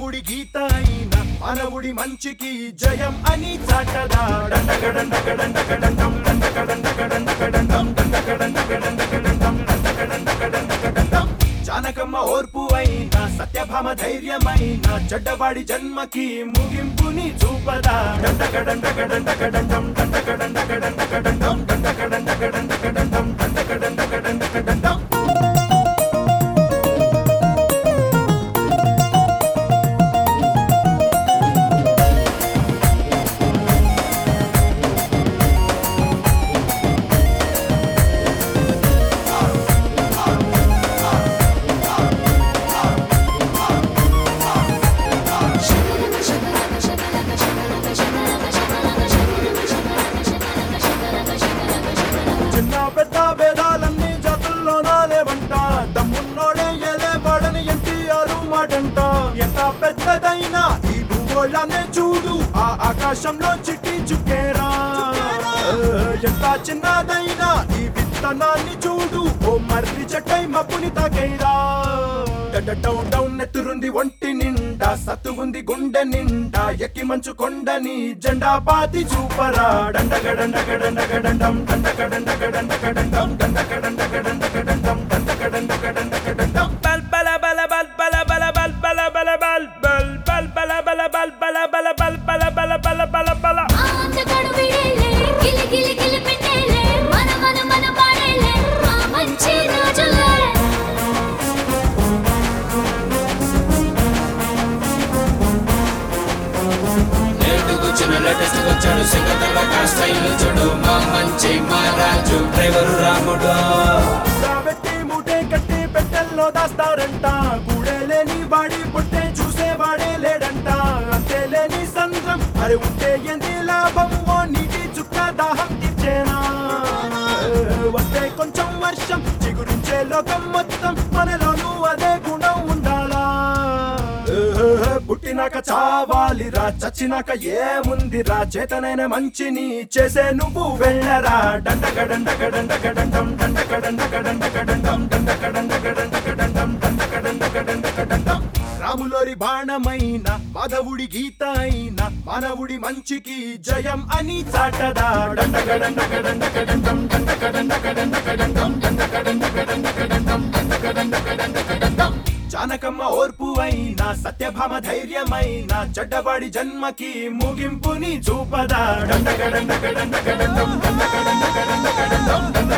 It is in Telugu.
మానవుడి గీత అయిన మానవుడి మంచికి జయం అని చాటదా డండగడండగడండగడండం, డండగడండగడండగడండం, డండగడండగడండగడండం, డండగడండగడండగడండం. జానకమ్మ ఓర్పు అయిన సత్యభామ ధైర్యమైన చెడ్డవాడి జన్మకి ముగింపుని చూపదా డండగడండగడండగడండం, డండగడండగడండగడండం, డండగడండగడండగడండం, డండగడండగడండగడండం. చిన్న పెద్ద భేదాలన్నీ జాతుల్లో నాలేవంట దమ్మున్నోడే ఎలేవాడని ఎన్టీఆర్ మాటంట ఎంత పెద్దదైనా ఈ భూగోళాన్ని చూడు ఆ ఆకాశంలో చిట్టి చుక్కేరా ఎంత చిన్నదైనా ఈ విత్తనాన్ని చూడు ఓ మర్రి చెట్టై మబ్బుని తాకేరా డౌన్ డౌన్ నెత్తురుంది ఒంటి నిండా సత్తు ఉంది గుండె నిండా ఎక్కి మంచు కొండని జెండా పాతి చూపరా డండగడండగడండగడండం డండగడండగడండగడండం డండగడండగడండగడండం డండగడండగడండగడండం bal bala bala bal bala bala bal bala bala bal bal bal bala bala bal bala bala bal bala bala bala bala bala ఆంతకడు విడేలే గిలి గిలి గిలి పెట్టేలే మన మన మన పాడేలే ఆ మంచి రోజులే లేటుకొచ్చిన లేటెస్ట్ వచ్చాడు సింగతల స్టైల్ చూడు మా మంచి మా రాజు డ్రైవరు రాముడు పెట్టి మూటే కట్టి పెట్టెల్లో దాస్తారంట కూడే లేని వాడి పుట్టే చూసే వాడే లేడంట అంతే లేని సంద్రం అరే ఉంటే ఎంది లాభం ఓ నీటి చుక్క దాహం తీర్చేనా వస్తే కొంచెం వర్షం చిగురించే లోకం మొత్తం మనలోనూ అదే గుణం ఉండాలా పుట్టినాక చావాలిరా చచ్చినాక ఏముందిరా చేతనైన మంచిని చేసే నువ్వు వెళ్ళరా డండగడండగడండగడండం డండగడండగడండగడండం డండగడండగడండగడండం డండగడండగడండగడండం రాములోరి బాణమైన మాధవుడి గీత అయిన మానవుడి మంచికి జయం అని చాటదా డండగడండగడండగడండం డండగడండగడండగడండం డండగడండగడండగడండం డండగడండగడండగడండం జానకమ్మ ఓర్పు అయిన సత్యభామ ధైర్యమైన చెడ్డవాడి జన్మకి ముగింపుని చూపదా డండగడండగడండగడండం డండగడండగడండగడండం